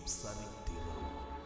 சரித்திரம்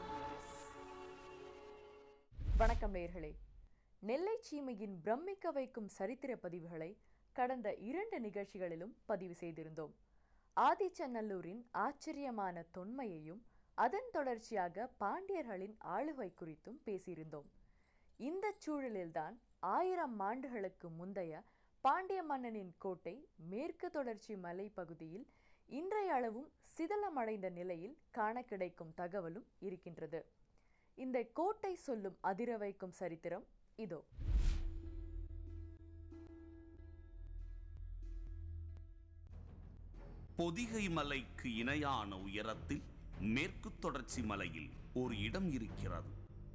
வணக்கம் நேர்களே நெல்லை சீமையின் பிரமிக்க வைக்கும் சரித்திர பதிவுகளை கடந்த இரண்டு நிகழ்ச்சிகளிலும் பதிவு செய்திருந்தோம் ஆதிச்சநல்லூரின் ஆச்சரியமான தொன்மையையும் அதன் தொடர்ச்சியாக பாண்டியர்களின் ஆளுகை குறித்தும் பேசியிருந்தோம் இந்த சூழலில்தான் ஆயிரம் ஆண்டுகளுக்கு முந்தைய பாண்டிய மன்னனின் கோட்டை மேற்கு தொடர்ச்சி மலை பகுதியில் இன்றைய அளவும் சிதலமடைந்த நிலையில் காண கிடைக்கும் தகவலும் இருக்கின்றது இந்த கோட்டை சொல்லும் அதிர வைக்கும் சரித்திரம் இதோ பொதிகை மலைக்கு இணையான உயரத்தில் மேற்கு தொடர்ச்சி மலையில் ஒரு இடம் இருக்கிறது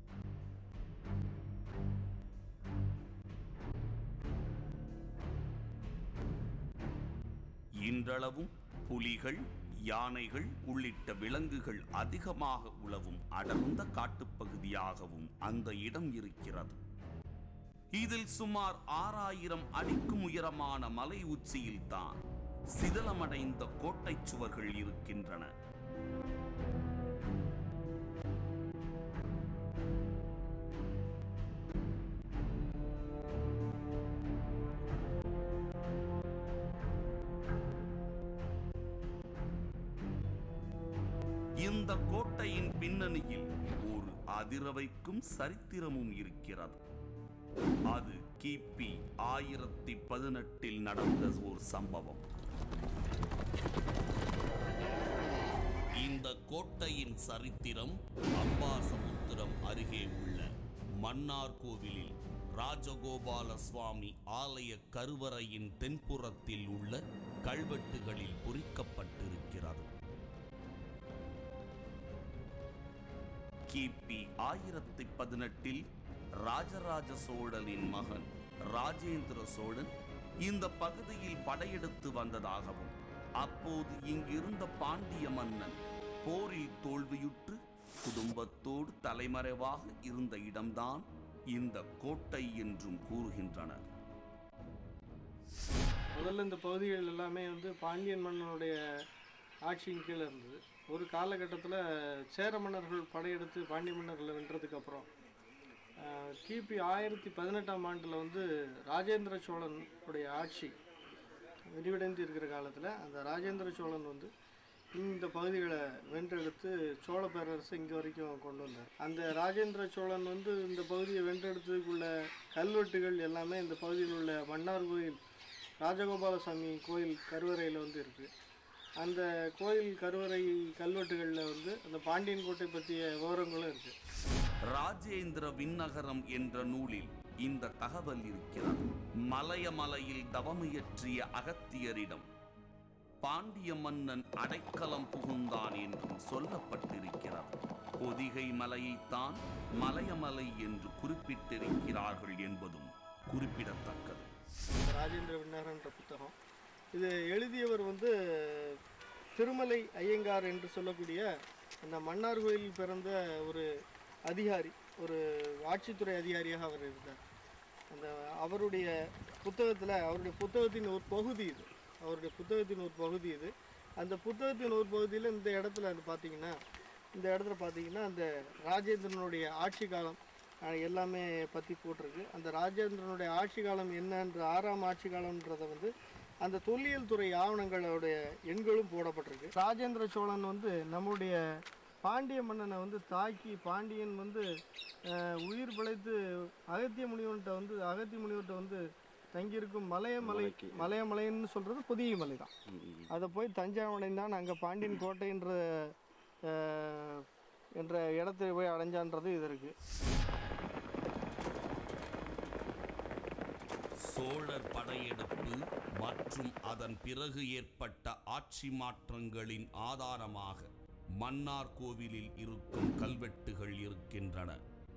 இன்றளவும் புலிகள் யானைகள் உள்ளிட்ட விலங்குகள் அதிகமாக உழவும் அடர்ந்த காட்டுப்பகுதியாகவும் அந்த இடம் இருக்கிறது இதில் சுமார் ஆறாயிரம் அடிக்கும் உயரமான மலை உச்சியில்தான் சிதலமடைந்த கோட்டைச் சுவர்கள் இருக்கின்றன இந்த கோட்டையின் பின்னணியில் ஒரு அதிரவைக்கும் சரித்திரமும் இருக்கிறது அது கிபி ஆயிரத்தி பதினெட்டில் நடந்த ஒரு சம்பவம் இந்த கோட்டையின் சரித்திரம் அம்பாசமுத்திரம் அருகே உள்ள மன்னார் கோவிலில் ராஜகோபால சுவாமி ஆலய கருவறையின் தென்புறத்தில் உள்ள கல்வெட்டுகளில் பொறிக்கப்பட்டிருக்கிறது கிபி ஆயிரத்தி பதினெட்டில் ராஜராஜ சோழனின் மகன் ராஜேந்திர சோழன் இந்த பகுதியில் படையெடுத்து வந்ததாகவும் அப்போது இங்கிருந்த பாண்டிய மன்னன் போரில் தோல்வியுற்று குடும்பத்தோடு தலைமறைவாக இருந்த இடம்தான் இந்த கோட்டை என்றும் கூறுகின்றனர் முதல்ல இந்த பகுதிகள் எல்லாமே வந்து பாண்டியன் மன்னனுடைய ஆட்சியின் கீழே இருந்தது ஒரு காலகட்டத்தில் சேர மன்னர்கள் படையெடுத்து பாண்டிய மன்னர்களை வென்றதுக்கு அப்புறம் ஆஹ், கிபி ஆயிரத்தி பதினெட்டாம் ஆண்டில் வந்து ராஜேந்திர சோழன் உடைய ஆட்சி விரிவடைந்து இருக்கிற காலத்தில் அந்த ராஜேந்திர சோழன் வந்து இந்த பகுதிகளை வென்றெடுத்து சோழ பேரரசு இங்கே வரைக்கும் கொண்டு வந்தார் அந்த ராஜேந்திர சோழன் வந்து இந்த பகுதியை வென்றெடுத்ததுக்குள்ள கல்வெட்டுகள் எல்லாமே இந்த பகுதியில் உள்ள மன்னார் கோயில் ராஜகோபாலசாமி கோயில் கருவறையில் வந்து இருக்குது அந்த கோயில் கருவறை கல்வெட்டுகளில் வந்து அந்த பாண்டியன் கோட்டை பற்றிய விவரங்களும் இருக்குது ராஜேந்திர விண்ணகரம் என்ற நூலில் இந்த தகவல் இருக்கிறது மலையமலையில் தவமியற்றிய அகத்தியரிடம் பாண்டிய மன்னன் அடைக்கலம் புகுந்தான் என்றும் சொல்லப்பட்டிருக்கிறது பொதிகை மலையைத்தான் மலையமலை என்று குறிப்பிட்டிருக்கிறார்கள் என்பதும் குறிப்பிடத்தக்கது இந்த ராஜேந்திர விண்ணகரன்ற புத்தகம் இது எழுதியவர் வந்து திருமலை ஐயங்கார் என்று சொல்லக்கூடிய அந்த மன்னார் கோயிலில் பிறந்த ஒரு அதிகாரி ஒரு ஆட்சித்துறை அதிகாரியாக அவர் இருந்தார் அந்த அவருடைய புத்தகத்தில் அவருடைய புத்தகத்தின் ஒரு பகுதி இது அவருடைய புத்தகத்தின் ஒரு பகுதி இது அந்த புத்தகத்தின் ஒரு பகுதியில் இந்த இடத்துல வந்து பார்த்தீங்கன்னா இந்த இடத்துல பார்த்தீங்கன்னா அந்த ராஜேந்திரனுடைய ஆட்சி காலம் அஹ், எல்லாமே பற்றி போட்டிருக்கு அந்த ராஜேந்திரனுடைய ஆட்சி காலம் என்னன்ற ஆறாம் ஆட்சி காலம்ன்றதை வந்து அந்த தொல்லியல் துறை ஆவணங்களோடைய எண்களும் போடப்பட்டிருக்கு ராஜேந்திர சோழன் வந்து நம்முடைய பாண்டிய மன்னனை வந்து தாக்கி பாண்டியன் வந்து அஹ், உயிர் பிழைத்து அகத்திய முனிவன்கிட்ட வந்து அகத்திய முனிவர்கிட்ட வந்து தங்கியிருக்கும் மலையமலை மலையமலைன்னு சொல்கிறது புதிய மலை தான் அதை போய் தஞ்சாவடைந்தான் அங்கே பாண்டியன் கோட்டைன்ற அஹ், என்ற இடத்தை போய் அடைஞ்சான்றது இது இருக்குது சோழர் படையெடுப்பு மற்றும் அதன் பிறகு ஏற்பட்ட ஆட்சி மாற்றங்களின் ஆதாரமாக மன்னார் கோவிலில் இருக்கும் கல்வெட்டுகள் இருக்கின்றன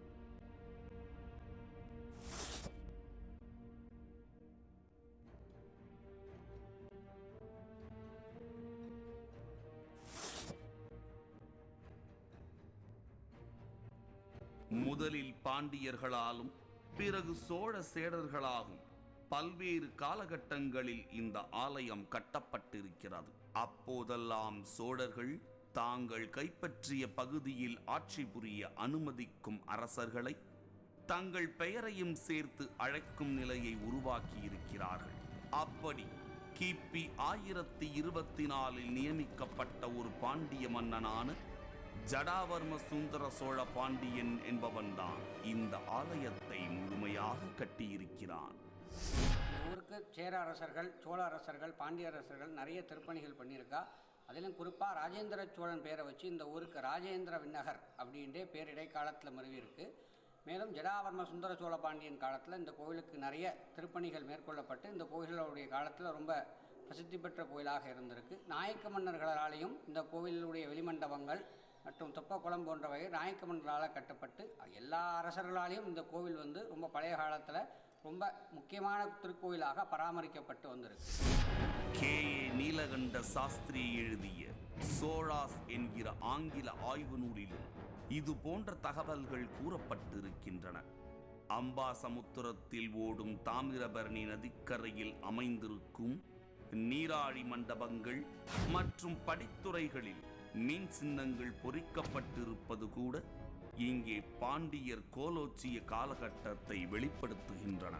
முதலில் பாண்டியர்களாலும் பிறகு சோழ சேடர்களாலும் பல்வேறு காலகட்டங்களில் இந்த ஆலயம் கட்டப்பட்டிருக்கிறது அப்போதெல்லாம் சோழர்கள் தாங்கள் கைப்பற்றிய பகுதியில் ஆட்சி புரிய அனுமதிக்கும் அரசர்களை தங்கள் பெயரையும் சேர்த்து அழைக்கும் நிலையை உருவாக்கியிருக்கிறார்கள் அப்படி கிபி ஆயிரத்தி இருபத்தி நாலில் நியமிக்கப்பட்ட ஒரு பாண்டிய மன்னனான ஜடாவர்ம சுந்தர சோழ பாண்டியன் என்பவன்தான் இந்த ஆலயத்தை முழுமையாக கட்டியிருக்கிறான் இந்த ஊருக்கு சேர அரசர்கள் சோழ அரசர்கள் பாண்டிய அரசர்கள் நிறைய திருப்பணிகள் பண்ணியிருக்கா அதிலும் குறிப்பாக ராஜேந்திர சோழன் பேரை வச்சு இந்த ஊருக்கு ராஜேந்திர விண்ணகர் அப்படின்ட்டே பேர் இடைக்காலத்தில் மருவி இருக்கு மேலும் ஜடாவர்ம சுந்தர சோழ பாண்டியன் காலத்தில் இந்த கோவிலுக்கு நிறைய திருப்பணிகள் மேற்கொள்ளப்பட்டு இந்த கோவிலுடைய காலத்தில் ரொம்ப பிரசித்தி பெற்ற கோயிலாக இருந்திருக்கு நாயக்க மன்னர்களாலேயும் இந்த கோவிலுடைய வெளிமண்டபங்கள் மற்றும் தெப்பக்குளம் போன்றவை நாயக்க மன்னர்களால் கட்டப்பட்டு எல்லா அரசர்களாலேயும் இந்த கோவில் வந்து ரொம்ப பழைய காலத்தில் ரொம்ப முக்கியமான திருக்கோயிலாக பராமரிக்கப்பட்டு வந்திருக்கு கே ஏ நீலகண்ட சாஸ்திரி எழுதிய சோழாஸ் என்கிற ஆங்கில ஆய்வு நூலிலும் இது போன்ற தகவல்கள் கூறப்பட்டிருக்கின்றன அம்பாசமுத்திரத்தில் ஓடும் தாமிரபரணி நதிக்கரையில் அமைந்திருக்கும் நீராழி மண்டபங்கள் மற்றும் படித்துறைகளில் மீன் சின்னங்கள் பொறிக்கப்பட்டிருப்பது கூட இங்கே பாண்டியர் கோலோச்சிய காலகட்டத்தை வெளிப்படுத்துகின்றன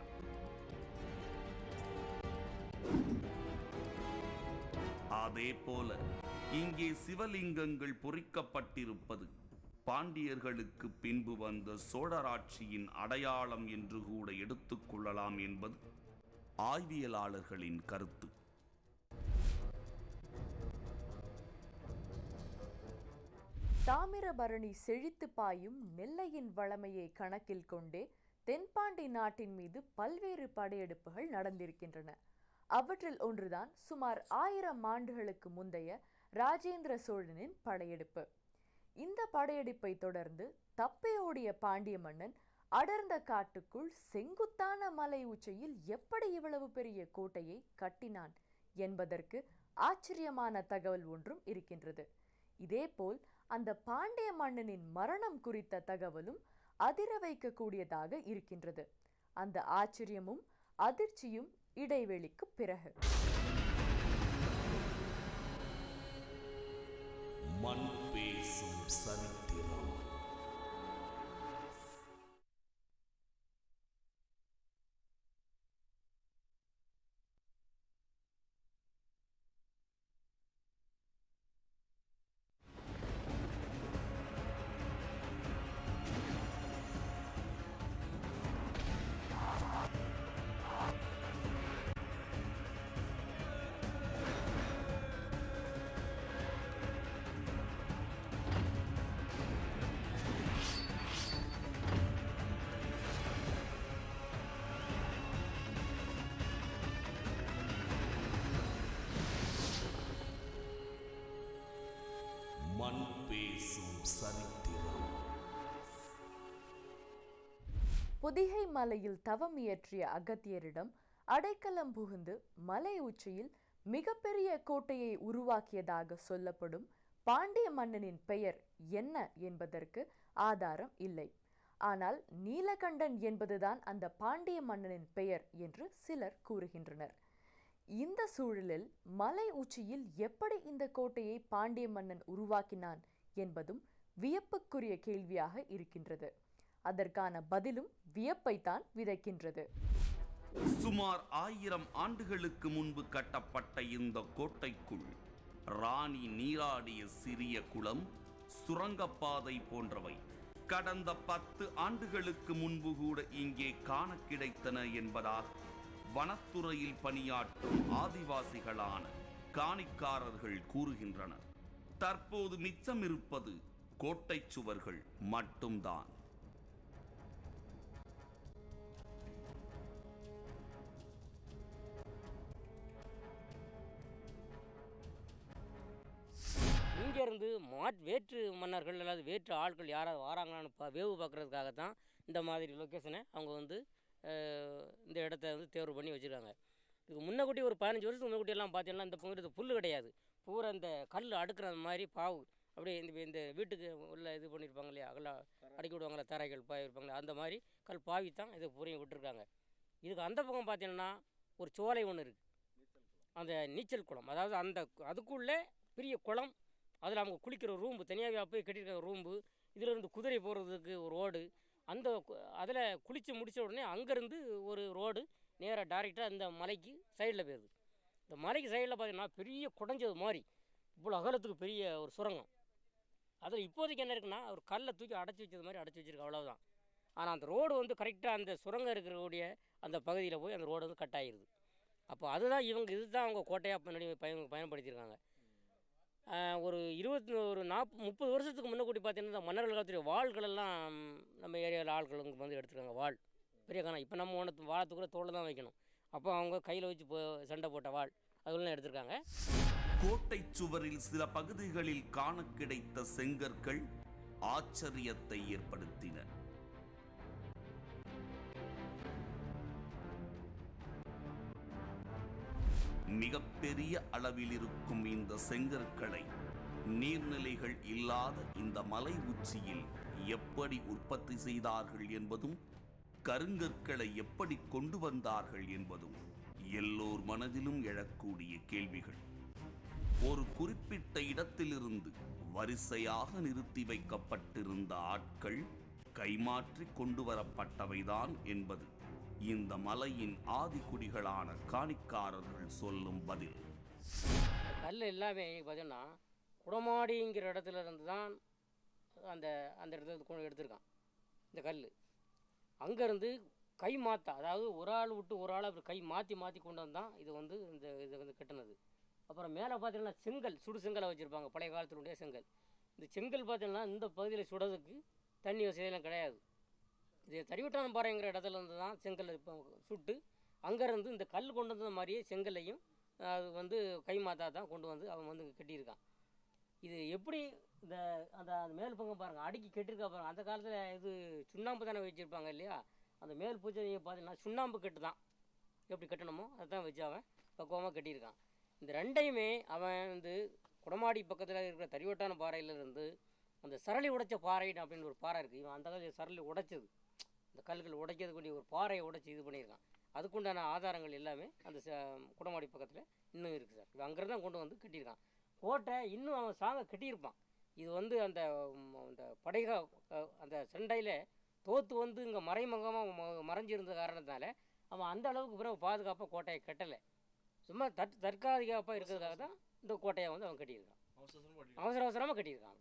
அதே போல இங்கே சிவலிங்கங்கள் பொறிக்கப்பட்டிருப்பது பாண்டியர்களுக்கு பின்பு வந்த சோழராட்சியின் அடையாளம் என்று கூட எடுத்துக்கொள்ளலாம் என்பது ஆய்வியலாளர்களின் கருத்து தாமிரபரணி செழித்து பாயும் நெல்லையின் வளமையை கணக்கில் கொண்டே தென்பாண்டி நாட்டின் மீது பல்வேறு படையெடுப்புகள் நடந்திருக்கின்றன அவற்றில் ஒன்றுதான் சுமார் ஆயிரம் ஆண்டுகளுக்கு முந்தைய ராஜேந்திர சோழனின் படையெடுப்பு இந்த படையெடுப்பை தொடர்ந்து தப்பியோடிய பாண்டிய மன்னன் அடர்ந்த காட்டுக்குள் செங்குத்தான மலை உச்சியில் எப்படி இவ்வளவு பெரிய கோட்டையை கட்டினான் என்பதற்கு ஆச்சரியமான தகவல் ஒன்றும் இருக்கின்றது இதேபோல் அந்த பாண்டிய மன்னனின் மரணம் குறித்த தகவலும் அதிர வைக்கக்கூடியதாக இருக்கின்றது அந்த ஆச்சரியமும் அதிர்ச்சியும் இடைவெளிக்கு பிறகு மண் பேசும் சரித்திரம் மண் பேசும் சரித்திரம் பொதிகை மலையில் தவம் இயற்றிய அகத்தியரிடம் அடைக்கலம் புகுந்து மலை உச்சியில் மிகப்பெரிய கோட்டையை உருவாக்கியதாக சொல்லப்படும் பாண்டிய மன்னனின் பெயர் என்ன என்பதற்கு ஆதாரம் இல்லை ஆனால் நீலகண்டன் என்பதுதான் அந்த பாண்டிய மன்னனின் பெயர் என்று சிலர் கூறுகின்றனர் இந்த சூழலில் மலை உச்சியில் எப்படி இந்த கோட்டையை பாண்டிய மன்னன் உருவாக்கினான் என்பதும் வியப்புக்குரிய கேள்வியாக இருக்கின்றது அதற்கான பதிலும் வியப்பைத்தான் விதைக்கின்றது சுமார் ஆயிரம் ஆண்டுகளுக்கு முன்பு கட்டப்பட்ட இந்த கோட்டைக்குள் ராணி நீராடிய சிறிய குளம் சுரங்கப்பாதை போன்றவை கடந்த பத்து ஆண்டுகளுக்கு முன்பு கூட இங்கே காண கிடைத்தன என்பதாக வனத்துறையில் பணியாற்றும் ஆதிவாசிகளான காணிக்காரர்கள் கூறுகின்றனர் தற்போது மிச்சமிருப்பது கோட்டைச் சுவர்கள் மட்டும்தான் இங்கேருந்து மாட் வேற்று மன்னர்கள் அல்லது வேற்று ஆட்கள் யாராவது வராங்களான்னு பா வேவு பார்க்குறதுக்காக தான் இந்த மாதிரி லொக்கேஷனை அவங்க வந்து அஹ், இந்த இடத்த வந்து தேர்வு பண்ணி வச்சுருக்காங்க இதுக்கு முன்னக்கூட்டி ஒரு பதினஞ்சு வருஷத்துக்கு முன்னக்கூட்டி எல்லாம் பார்த்தீங்கன்னா இந்த பங்குறது புல் கிடையாது பூரா இந்த கல் அடுக்கிற மாதிரி பாவு அப்படியே இந்த இந்த வீட்டுக்கு உள்ள இது பண்ணியிருப்பாங்க இல்லையா அகல அடக்கி விடுவாங்களே தரைகள் பாய் இருப்பாங்களே அந்த மாதிரி கல் பாவி தான் இதை பூரையும் விட்டுருக்காங்க இதுக்கு அந்த பக்கம் பார்த்தீங்கன்னா ஒரு சோலை ஒன்று இருக்குது அந்த நீச்சல் குளம் அதாவது அந்த அதுக்குள்ளே பெரிய குளம் அதில் அவங்க குளிக்கிற ரூம்பு தனியாகவே அப்போயே கட்டியிருக்காங்க ரூம்பு இதில் இருந்து குதிரை போகிறதுக்கு ஒரு ரோடு அந்த அதில் குளித்து முடிச்ச உடனே அங்கேருந்து ஒரு ரோடு நேராக டைரெக்டாக இந்த மலைக்கு சைடில் போயிருது இந்த மலைக்கு சைடில் பார்த்தீங்கன்னா பெரிய குடஞ்சது மாதிரி இவ்வளோ அகலத்துக்கு பெரிய ஒரு சுரங்கம் அதில் இப்போதைக்கு என்ன இருக்குன்னா ஒரு கல்லை தூக்கி அடைச்சி வச்சது மாதிரி அடைச்சி வச்சிருக்கு அவ்வளவுதான் ஆனால் அந்த ரோடு வந்து கரெக்டாக அந்த சுரங்கம் இருக்கிறக்கூடிய அந்த பகுதியில் போய் அந்த ரோடு வந்து கட் ஆகிருது அப்போ அதுதான் இவங்க இதுதான் அவங்க கோட்டையாக பின்னாடி பயன் பயன்படுத்தியிருக்காங்க ஆஹ் ஒரு இருபத்தி ஒரு நாப் முப்பது வருஷத்துக்கு முன்னக்கூட்டி பார்த்தீங்கன்னா இந்த மன்னர்கள் காலத்துடைய வாள்கள் எல்லாம் நம்ம ஏரியாவில் ஆட்கள் இங்கே வந்து எடுத்துருக்காங்க வாள் பெரிய காணம் இப்போ நம்ம ஒன்று வாழத்துக்குள்ள தோலை தான் வைக்கணும் அப்போ அவங்க கையில் வச்சு போ சண்டை போட்ட வாள் அதெல்லாம் எடுத்திருக்காங்க கோட்டை சுவரில் சில பகுதிகளில் காண கிடைத்த செங்கற்கள் ஆச்சரியத்தை ஏற்படுத்தின மிகப்பெரிய அளவில் இருக்கும் இந்த செங்கற்களை நீர்நிலைகள் இல்லாத இந்த மலை உச்சியில் எப்படி உற்பத்தி செய்தார்கள் என்பதும் கருங்கற்களை எப்படி கொண்டு வந்தார்கள் என்பதும் எல்லோர் மனதிலும் எழக்கூடிய கேள்விகள் ஒரு குறிப்பிட்ட இடத்திலிருந்து வரிசையாக நிறுத்தி வைக்கப்பட்டிருந்த ஆட்கள் கைமாற்றி கொண்டு வரப்பட்டவைதான் என்பது இந்த மலையின் ஆதிக்குடிகளான காணிக்காரர்கள் சொல்லும் பதில் கல் எல்லாமே பார்த்தீங்கன்னா குடமாடிங்கிற இடத்துல இருந்து தான் அந்த அந்த இடத்துல கொண்டு எடுத்திருக்கான் இந்த கல் அங்கேருந்து கை மாற்றா அதாவது ஒரு ஆள் விட்டு ஒரு ஆள் அப்படி கை மாற்றி மாற்றி கொண்டு வந்தான் இது வந்து இந்த இது வந்து கட்டினது அப்புறம் மேலே பார்த்தீங்கன்னா செங்கல் சுடு செங்கலை வச்சுருப்பாங்க பழைய காலத்தினுடைய செங்கல் இந்த செங்கல் பார்த்தீங்கன்னா இந்த பகுதியில் சுடுறதுக்கு தண்ணி வசதியெல்லாம் கிடையாது இது தறிவட்டானம் பாறைங்கிற இடத்துல இருந்து தான் செங்கல் இப்போ சுட்டு அங்கேருந்து இந்த கல் கொண்டு வந்த மாதிரியே செங்கல்லையும் அது வந்து கை மாத்தா தான் கொண்டு வந்து அவன் வந்து கட்டியிருக்கான் இது எப்படி இந்த அந்த அந்த மேல் பக்கம் பாருங்கள் அடுக்கி கட்டியிருக்கா பாருங்க அந்த காலத்தில் இது சுண்ணாம்பு தானே வச்சுருப்பாங்க இல்லையா அந்த மேல் பூஜையை பார்த்தீங்கன்னா சுண்ணாம்பு கட்டு தான் எப்படி கட்டணுமோ அதை தான் வச்சு அவன் பக்குவமாக கட்டியிருக்கான் இந்த ரெண்டையுமே அவன் வந்து குடமாடி பக்கத்தில் இருக்கிற தறிவட்டான பாறையிலிருந்து அந்த சரளி உடைச்ச பாறை அப்படின்னு ஒரு பாறை இருக்குது இவன் அந்த காலத்தில் சரளி உடைச்சது இந்த கல்கள் உடைக்கிறதுக்குரிய ஒரு பாறையை உடைச்சி இது பண்ணியிருக்கான் அதுக்குண்டான ஆதாரங்கள் எல்லாமே அந்த ச குடமாடி பக்கத்தில் இன்னும் இருக்குது சார் இவன் அங்கேருந்து தான் கொண்டு வந்து கட்டியிருக்கான் கோட்டை இன்னும் அவன் ஸ்ட்ராங்காக கட்டியிருப்பான் இது வந்து அந்த ம், அந்த படைக அஹ், அந்த சண்டையில் தோத்து வந்து இங்கே மறைமுகமாக மறைஞ்சிருந்த காரணத்தினால அவன் அந்த அளவுக்கு பிறகு பாதுகாப்பாக கோட்டையை கட்டலை சும்மா தற் தற்காலிகப்பாக இருக்கிறதுக்காக தான் இந்த கோட்டையை வந்து அவன் கட்டியிருக்கான் அவசர அவசரமாக கட்டியிருக்கான்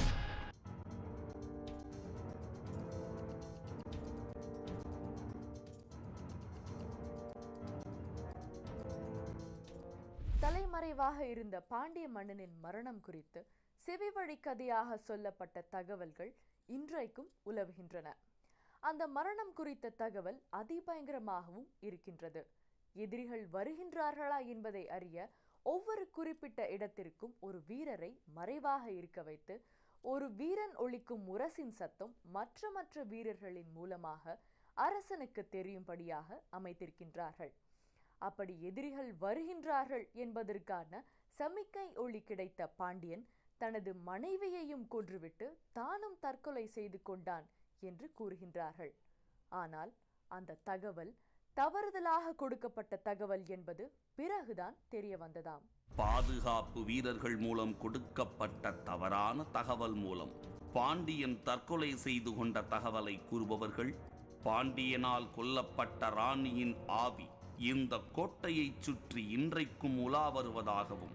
தலைமறைவாக இருந்த பாண்டிய மன்னனின் மரணம் குறித்து செவிவழி கதையாக சொல்லப்பட்ட தகவல்கள் இன்றைக்கும் உலவுகின்றன அந்த மரணம் குறித்த தகவல் அதிபயங்கரமாகவும் இருக்கின்றது எதிரிகள் வருகின்றார்களா என்பதை அறிய ஒவ்வொரு குறிப்பிட்ட இடத்திற்கும் ஒரு வீரரை மறைவாக இருக்க வைத்து ஒரு வீரன் ஒலிக்கும் முரசின் சத்தம் மற்ற மற்ற வீரர்களின் மூலமாக அரசனுக்கு தெரியும்படியாக அமைத்திருக்கின்றார்கள் அப்படி எதிரிகள் வருகின்றார்கள் என்பதற்கான சமிக்கை ஒளி கிடைத்த பாண்டியன் தனது மனைவியையும் கொன்றுவிட்டு தானும் தற்கொலை செய்து கொண்டான் என்று கூறுகின்றார்கள் ஆனால் அந்த தகவல் தவறுதலாக கொடுக்கப்பட்ட தகவல் என்பது பிறகுதான் தெரிய வந்ததாம் பாதுகாப்பு வீரர்கள் மூலம் கொடுக்கப்பட்ட தவறான தகவல் மூலம் பாண்டியன் தற்கொலை செய்து கொண்ட தகவலை கூறுபவர்கள் பாண்டியனால் கொல்லப்பட்ட ராணியின் ஆவி இந்த கோட்டையைச் சுற்றி இன்றைக்கும் உலா வருவதாகவும்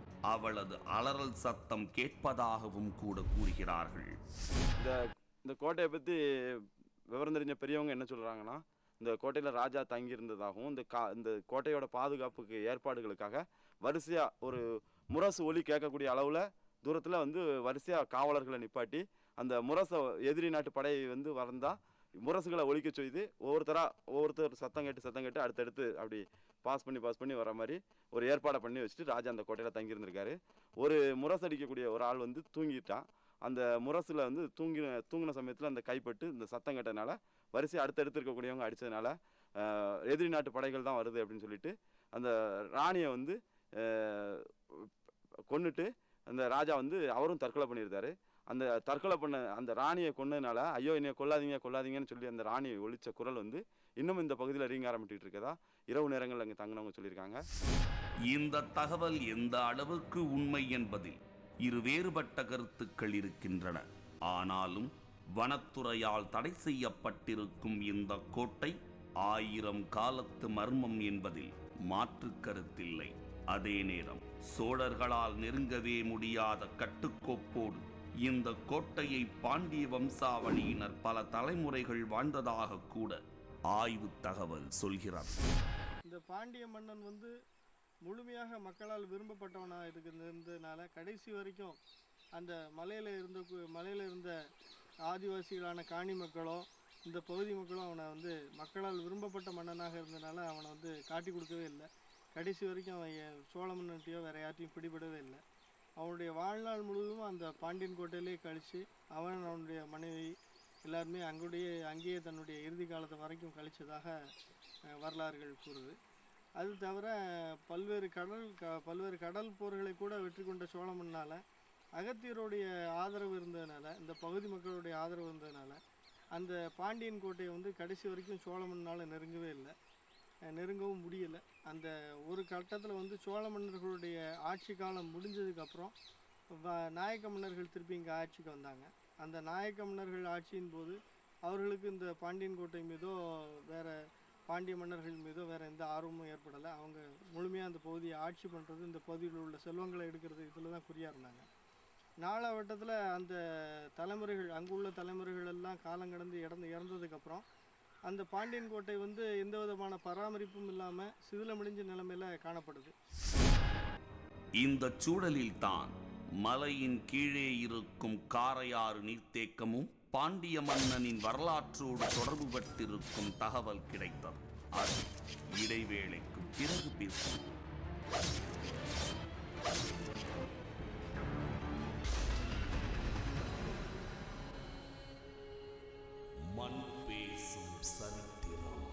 அவளது அலறல் சத்தம் கேட்பதாகவும் கூட கூறுகிறார்கள் இந்த இந்த கோட்டையை பற்றி விவரம் தெரிஞ்ச பெரியவங்க என்ன சொல்கிறாங்கன்னா இந்த கோட்டையில் ராஜா தங்கியிருந்ததாகவும் இந்த கா இந்த கோட்டையோட பாதுகாப்புக்கு ஏற்பாடுகளுக்காக வரிசையாக ஒரு முரசு ஒலி கேட்கக்கூடிய அளவில் தூரத்தில் வந்து வரிசையாக காவலர்களை நிப்பாட்டி அந்த முரசை எதிரி நாட்டு படை வந்து வந்தால் முரசுகளை ஒலிக்க செய்து ஒவ்வொருத்தராக ஒவ்வொருத்தர் சத்தம் கேட்டு சத்தம் கேட்டு அடுத்தடுத்து அப்படி பாஸ் பண்ணி பாஸ் பண்ணி வர மாதிரி ஒரு ஏற்பாடை பண்ணி வச்சுட்டு ராஜா அந்த கோட்டையில் தங்கியிருந்திருக்காரு ஒரு முரசு அடிக்கக்கூடிய ஒரு ஆள் வந்து தூங்கிட்டான் அந்த முரசில் வந்து தூங்கின தூங்கின சமயத்தில் அந்த கைப்பட்டு இந்த சத்தம் கேட்டதுனால வரிசை அடுத்தடுத்து இருக்கக்கூடியவங்க அடித்ததுனால எதிரி நாட்டு படைகள் தான் வருது அப்படின்னு சொல்லிட்டு அந்த ராணியை வந்து அஹ், கொன்னுட்டு அந்த ராஜா வந்து அவரும் தற்கொலை பண்ணியிருந்தாரு அந்த தற்கொலை பண்ண அந்த ராணியை கொன்னதுனால ஐயோ என்னைய கொல்லாதீங்க கொல்லாதீங்கன்னு சொல்லி அந்த ராணியை ஒழிச்ச குரல் வந்து இன்னும் இந்த பகுதியில் ரீங்க ஆரம்பிட்டு இருக்கதா இரவு நேரங்களில் அங்கே தங்கினவங்க சொல்லியிருக்காங்க இந்த தகவல் எந்த அளவுக்கு உண்மை என்பதில் இரு வேறுபட்ட கருத்துக்கள் இருக்கின்றன ஆனாலும் வனத்துறையால் தடை செய்யப்பட்டிருக்கும் இந்த கோட்டை ஆயிரம் காலத்து மர்மம் என்பதில் மாற்று கருத்தில்லை அதே நேரம் சோழர்களால் நெருங்கவே முடியாத கட்டுக்கோப்போடு இந்த கோட்டையை பாண்டிய வம்சாவளியினர் பல தலைமுறைகள் வாழ்ந்ததாக கூட ஆய்வு தகவல் சொல்கிறது இந்த பாண்டிய மன்னன் வந்து முழுமையாக மக்களால் விரும்பப்பட்டவனாக இருந்ததுனால கடைசி வரைக்கும் அந்த மலையில் இருந்த கு- மலையில் இருந்த ஆதிவாசிகளான காணி மக்களோ இந்த பகுதி மக்களும் அவனை வந்து மக்களால் விரும்பப்பட்ட மன்னனாக இருந்தனால அவனை வந்து காட்டி கொடுக்கவே இல்லை கடைசி வரைக்கும் அவன் எ- சோழ மன்னன்ட்டையோ வேற யார்ட்டையும் பிடிபடவே இல்லை அவனுடைய வாழ்நாள் முழுவதும் அந்த பாண்டியன் கோட்டையிலே கழித்து அவன் அவனுடைய மனைவி எல்லாருமே அங்குடைய அங்கேயே தன்னுடைய இறுதி காலத்தை வரைக்கும் கழிச்சதாக அஹ், வரலாறுகள் கூறுது அது தவிர பல்வேறு கடல் க பல்வேறு கடல் போர்களை கூட வெற்றி கொண்ட சோழ மன்னால் அகத்தியருடைய ஆதரவு இருந்ததுனால இந்த பகுதி மக்களுடைய ஆதரவு இருந்ததுனால அந்த பாண்டியன் கோட்டையை வந்து கடைசி வரைக்கும் சோழ மன்னால் நெருங்கவே இல்லை அஹ் நெருங்கவும் முடியலை அந்த ஒரு கட்டத்தில் வந்து சோழ மன்னர்களுடைய ஆட்சி காலம் முடிஞ்சதுக்கப்புறம் வ- நாயக்க மன்னர்கள் திருப்பி இங்கே ஆட்சிக்கு வந்தாங்க அந்த நாயக்க மன்னர்கள் ஆட்சியின் போது அவர்களுக்கு இந்த பாண்டியன் கோட்டை மீதோ வேற பாண்டிய மன்னர்கள் மீதோ வேற எந்த ஆர்வமும் ஏற்படலை அவங்க முழுமையாக அந்த பகுதியை ஆட்சி பண்ணுறது இந்த பகுதியில் உள்ள செல்வங்களை எடுக்கிறது இதில் தான் குறியாக இருந்தாங்க நாளாவட்டத்தில் அந்த தலைமுறைகள் அங்குள்ள தலைமுறைகள் எல்லாம் காலம் கடந்து இறந்து இறந்ததுக்கப்புறம் அந்த பாண்டியன் கோட்டை வந்து எந்த விதமான பராமரிப்பும் இல்லாமல் சிதிலமடைஞ்ச நிலைமையில காணப்படுது இந்த சூழலில்தான் மலையின் கீழே இருக்கும் காரையாறு நீர்த்தேக்கமும் பாண்டிய மன்னனின் வரலாற்றோடு தொடர்பு பட்டிருக்கும் தகவல் கிடைத்தது அது இடைவேளைக்கு பிறகு பேசும் மண் பேசும் சரித்திரம்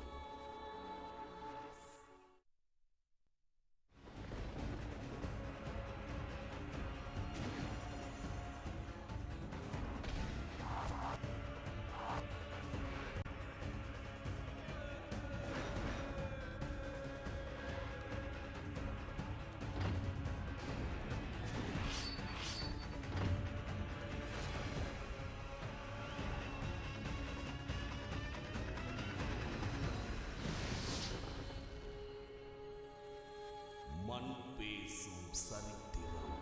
மண் பேசும் சரித்திரம்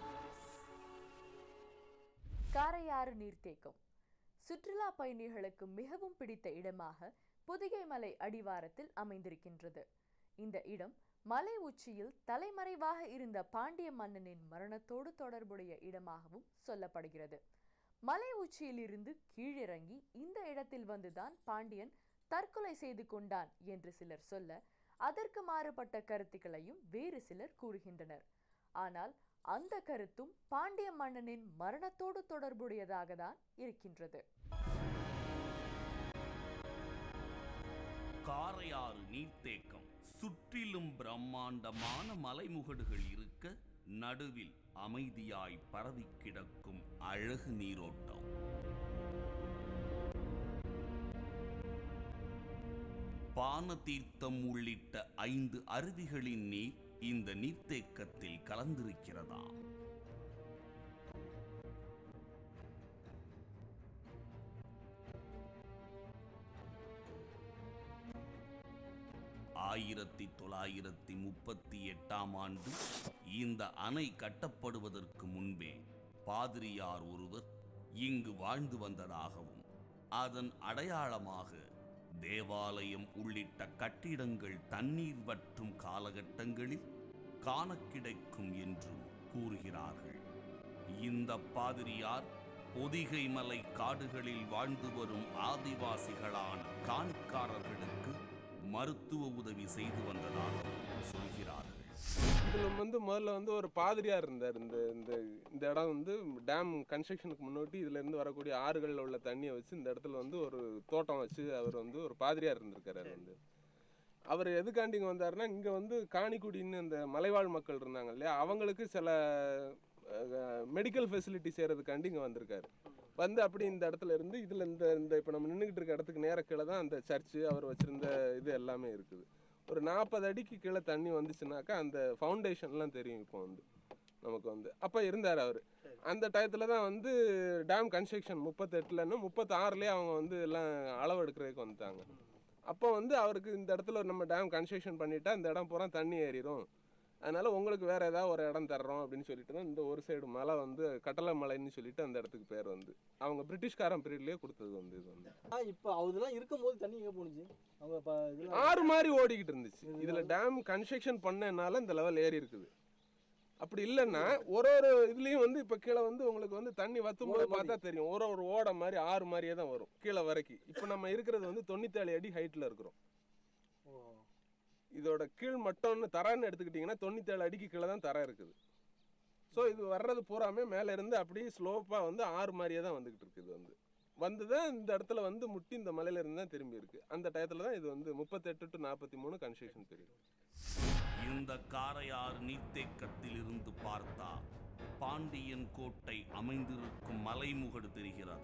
காரையாறு நீர்த்தேக்கம் சுற்றுலா பயணிகளுக்கு மிகவும் பிடித்த இடமாக புதிகை மலை அடிவாரத்தில் அமைந்திருக்கின்றது இந்த இடம் மலை உச்சியில் தலைமறைவாக இருந்த பாண்டிய மன்னனின் மரணத்தோடு தொடர்புடைய இடமாகவும் சொல்லப்படுகிறது மலை உச்சியிலிருந்து கீழிறங்கி இந்த இடத்தில் வந்துதான் பாண்டியன் தற்கொலை செய்து கொண்டான் என்று சிலர் சொல்ல அதற்கு மாறுபட்ட கருத்துக்களையும் வேறு சிலர் கூறுகின்றனர் ஆனால் அந்த கருத்தும் பாண்டிய மன்னனின் மரணத்தோடு தொடர்புடையதாக தான் இருக்கின்றது காரையாறு நீர்த்தேக்கம் சுற்றிலும் பிரம்மாண்டமான மலைமுகடுகள் இருக்க நடுவில் அமைதியாய் பரவி கிடக்கும் அழகு நீரோட்டம் பானதீர்த்தம் உள்ளிட்ட ஐந்து அருவிகளின் நீர் இந்த நீர்த்தேக்கத்தில் கலந்திருக்கிறதாம் ஆயிரத்தி தொள்ளாயிரத்தி முப்பத்தி எட்டாம் ஆண்டு இந்த அணை கட்டப்படுவதற்கு முன்பே பாதிரியார் ஒருவர் இங்கு வாழ்ந்து வந்ததாகவும் அதன் அடையாளமாக தேவாலயம் உள்ளிட்ட கட்டிடங்கள் தண்ணீர் வற்றும் காலகட்டங்களில் காண கிடைக்கும் என்றும் கூறுகிறார்கள் இந்த பாதிரியார் பொதிகை மலை காடுகளில் வாழ்ந்து வரும் ஆதிவாசிகளான காணிக்காரர்களுக்கு மருத்துவ உதவி செய்து வந்ததாகவும் சொல்கிறார்கள் இதில் வந்து முதல்ல வந்து ஒரு பாதிரியார் இருந்தார் இந்த இந்த இந்த இடம் வந்து டேம் கன்ஸ்ட்ரக்ஷனுக்கு முன்னாடி இதுல இருந்து வரக்கூடிய ஆறுகளில் உள்ள தண்ணியை வச்சு இந்த இடத்துல வந்து ஒரு தோட்டம் வச்சு அவர் வந்து ஒரு பாதிரியார் இருந்திருக்காரு அவர் வந்து அவர் எதுக்காண்டி இங்கே வந்தாருன்னா இங்கே வந்து காணிக்குடின்னு இந்த மலைவாழ் மக்கள் இருந்தாங்க இல்லையா அவங்களுக்கு சில மெடிக்கல் ஃபெசிலிட்டி செய்கிறதுக்காண்டி இங்கே வந்திருக்காரு வந்து அப்படி இந்த இடத்துல இருந்து இதில் இந்த இந்த இப்போ நம்ம நின்றுக்கிட்டு இருக்க இடத்துக்கு நேர கீழே தான் அந்த சர்ச்சு அவர் வச்சுருந்த இது எல்லாமே இருக்குது ஒரு நாற்பது அடிக்கு கீழே தண்ணி வந்துச்சுனாக்கா அந்த ஃபவுண்டேஷன்லாம் தெரியும் இப்போ வந்து நமக்கு வந்து அப்போ இருந்தார் அவர் அந்த டயத்தில் தான் வந்து டேம் கன்ஸ்ட்ரக்ஷன் முப்பத்தெட்டுலன்னு முப்பத்தாறுலேயே அவங்க வந்து எல்லாம் அளவு எடுக்கிறதுக்கு வந்துட்டாங்க அப்போ வந்து அவருக்கு இந்த இடத்துல நம்ம டேம் கன்ஸ்ட்ரக்ஷன் பண்ணிட்டா இந்த இடம் பூரா தண்ணி ஏறிடும் அதனால உங்களுக்கு வேற ஏதாவது ஒரு இடம் தர்றோம் அப்படின்னு சொல்லிட்டு தான் இந்த ஒரு சைடு மலை வந்து கட்டளை மலைன்னு சொல்லிட்டு அந்த இடத்துக்கு பேர் வந்து அவங்க பிரிட்டிஷ்காரன் பீரியட்லேயே கொடுத்தது வந்து இது வந்து ஆ இப்போ அதெல்லாம் இருக்கும்போது தண்ணி எங்கே போணுச்சு அவங்க இப்போ இதில் ஆறு மாதிரி ஓடிக்கிட்டு இருந்துச்சு இதுல டேம் கன்ஸ்ட்ரக்ஷன் பண்ணனால இந்த லெவல் ஏறி இருக்குது அப்படி இல்லைன்னா ஒரு ஒரு இதுலயும் வந்து இப்ப கீழே வந்து உங்களுக்கு வந்து தண்ணி வத்தும் போது பார்த்தா தெரியும் ஒரு ஒரு ஓடை மாதிரி ஆறு மாதிரியே தான் வரும் கீழே வரைக்கும் இப்போ நம்ம இருக்கிறது வந்து தொண்ணூத்தேழு அடி ஹைட்ல இருக்கிறோம் இதோட கீழ் மட்டம்னு தரன்னு எடுத்துக்கிட்டிங்கன்னா தொண்ணூத்தேழு அடிக்கு கீழே தான் தரை இருக்குது ஸோ இது வர்றது பூராமே மேலே இருந்து அப்படியே ஸ்லோப்பாக வந்து ஆறு மாதிரியே தான் வந்துக்கிட்டு இருக்குது இது வந்து வந்து தான் இந்த இடத்துல வந்து முட்டி இந்த மலையில இருந்து தான் திரும்பி இருக்கு அந்த டயத்துல தான் இது வந்து முப்பத்தெட்டு டு நாற்பத்தி மூணு கன்ஸ்ட்ரக்ஷன் பீரியட் இந்த காரையாறு நீர்த்தேக்கத்தில் இருந்து பார்த்தா பாண்டியன் கோட்டை அமைந்திருக்கும் மலைமுகடு தெரிகிறது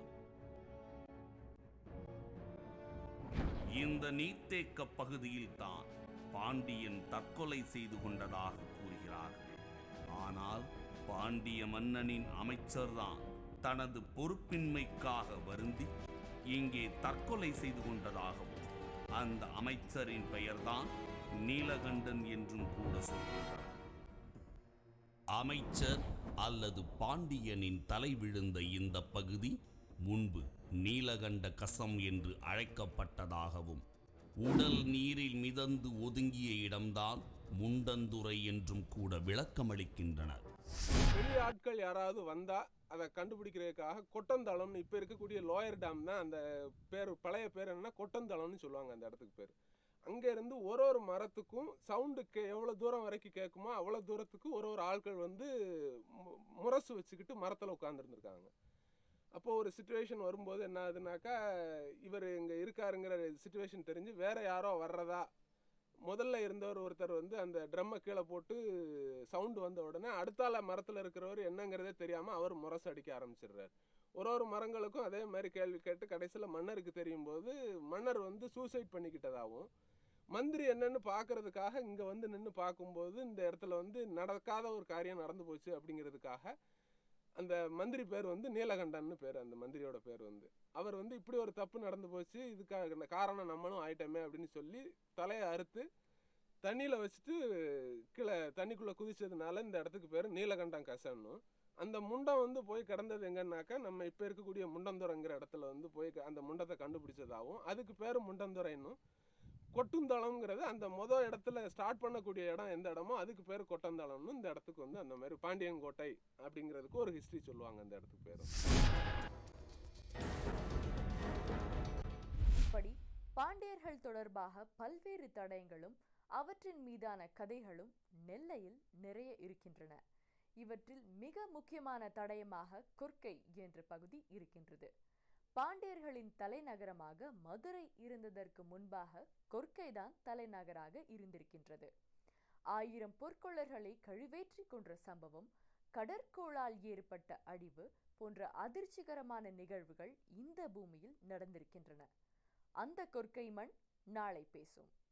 இந்த நீர்த்தேக்க பகுதியில் தான் பாண்டியன் தற்கொலை செய்து கொண்டதாக கூறுகிறார்கள் ஆனால் பாண்டிய மன்னனின் அமைச்சர்தான் தனது பொறுப்பின்மைக்காக வருந்தி இங்கே தற்கொலை செய்து கொண்டதாகவும் அந்த அமைச்சரின் பெயர்தான் நீலகண்டன் என்றும் கூட சொல்கின்றனர் அமைச்சர் அல்லது பாண்டியனின் தலை விழுந்த இந்த பகுதி முன்பு நீலகண்ட கசம் என்று அழைக்கப்பட்டதாகவும் உடல் நீரில் மிதந்து ஒதுங்கிய இடம்தான் முண்டந்துறை என்றும் கூட விளக்கமளிக்கின்றனர் வெளி ஆட்கள் யாராவது வந்தா அதை கண்டுபிடிக்கிறதுக்காக கொட்டந்தளம்னு இப்போ இருக்கக்கூடிய லோயர் டேம் தான் அந்த பேர் பழைய பேர் என்னன்னா கொட்டந்தளம்னு சொல்லுவாங்க அந்த இடத்துக்கு பேர் அங்கே இருந்து ஒரு ஒரு மரத்துக்கும் சவுண்டுக்கு எவ்வளோ தூரம் வரைக்கும் கேட்குமோ அவ்வளோ தூரத்துக்கு ஒரு ஒரு ஆட்கள் வந்து மு- முரசு வச்சுக்கிட்டு மரத்தில் உட்காந்துருந்துருக்காங்க அப்போ ஒரு சுச்சுவேஷன் வரும்போது என்ன ஆகுதுனாக்கா இவர் இங்கே இருக்காருங்கிற சுச்சுவேஷன் தெரிஞ்சு வேற யாரோ வர்றதா முதல்ல இருந்தவர் ஒருத்தர் வந்து அந்த ட்ரம்மை கீழே போட்டு சவுண்டு வந்த உடனே அடுத்தால மரத்தில் இருக்கிறவர் என்னங்கிறதே தெரியாமல் அவர் முரசு அடிக்க ஆரம்பிச்சிடுறாரு ஒரு ஒரு மரங்களுக்கும் அதே மாதிரி கேள்வி கேட்டு கடைசியில் மன்னருக்கு தெரியும் போது மன்னர் வந்து சூசைட் பண்ணிக்கிட்டதாகவும் மந்திரி என்னன்னு பார்க்கறதுக்காக இங்கே வந்து நின்று பார்க்கும்போது இந்த இடத்துல வந்து நடக்காத ஒரு காரியம் நடந்து போச்சு அப்படிங்கிறதுக்காக அந்த மந்திரி பேர் வந்து நீலகண்டன்னு பேர் அந்த மந்திரியோட பேர் வந்து அவர் வந்து இப்படி ஒரு தப்பு நடந்து போச்சு இதுக்காக காரணம் நம்மளும் ஆயிட்டோமே அப்படின்னு சொல்லி தலையை அறுத்து தண்ணியில் வச்சுட்டு கீழே தண்ணிக்குள்ளே குதிச்சதுனால இந்த இடத்துக்கு பேர் நீலகண்டம் கசன்னும் அந்த முண்டம் வந்து போய் கிடந்தது எங்கன்னாக்கா நம்ம இப்போ இருக்கக்கூடிய முண்டந்துறைங்கிற இடத்துல வந்து போய் க- அந்த முண்டத்தை கண்டுபிடிச்சதாகவும் அதுக்கு பேர் முண்டந்துறைன்னும் கொட்டுந்தளம்ங்கிறது அந்த மொதல் இடத்துல ஸ்டார்ட் பண்ணக்கூடிய இடம் எந்த இடமோ அதுக்கு பேர் கொட்டந்தளம்னு இந்த இடத்துக்கு வந்து அந்த மாதிரி பாண்டியன் கோட்டை அப்படிங்கிறதுக்கு ஒரு ஹிஸ்ட்ரி சொல்லுவாங்க அந்த இடத்துக்கு பேரும் இப்படி பாண்டியர்கள் தொடர்பாக பல்வேறு தடயங்களும் அவற்றின் மீதான கதைகளும் நெல்லையில் நிறைய இருக்கின்றன இவற்றில் மிக முக்கியமான தடயமாக கொர்க்கை என்ற பகுதி இருக்கின்றது பாண்டியர்களின் தலைநகரமாக மதுரை இருந்ததற்கு முன்பாக கொர்க்கைதான் தலைநகராக இருந்திருக்கின்றது ஆயிரம் பொற்கொள்ளர்களை கழுவேற்றி கொன்ற சம்பவம் கடற்கோளால் ஏற்பட்ட அழிவு போன்ற அதிர்ச்சிகரமான நிகழ்வுகள் இந்த பூமியில் நடந்திருக்கின்றன அந்த கொற்கை மண் நாளை பேசும்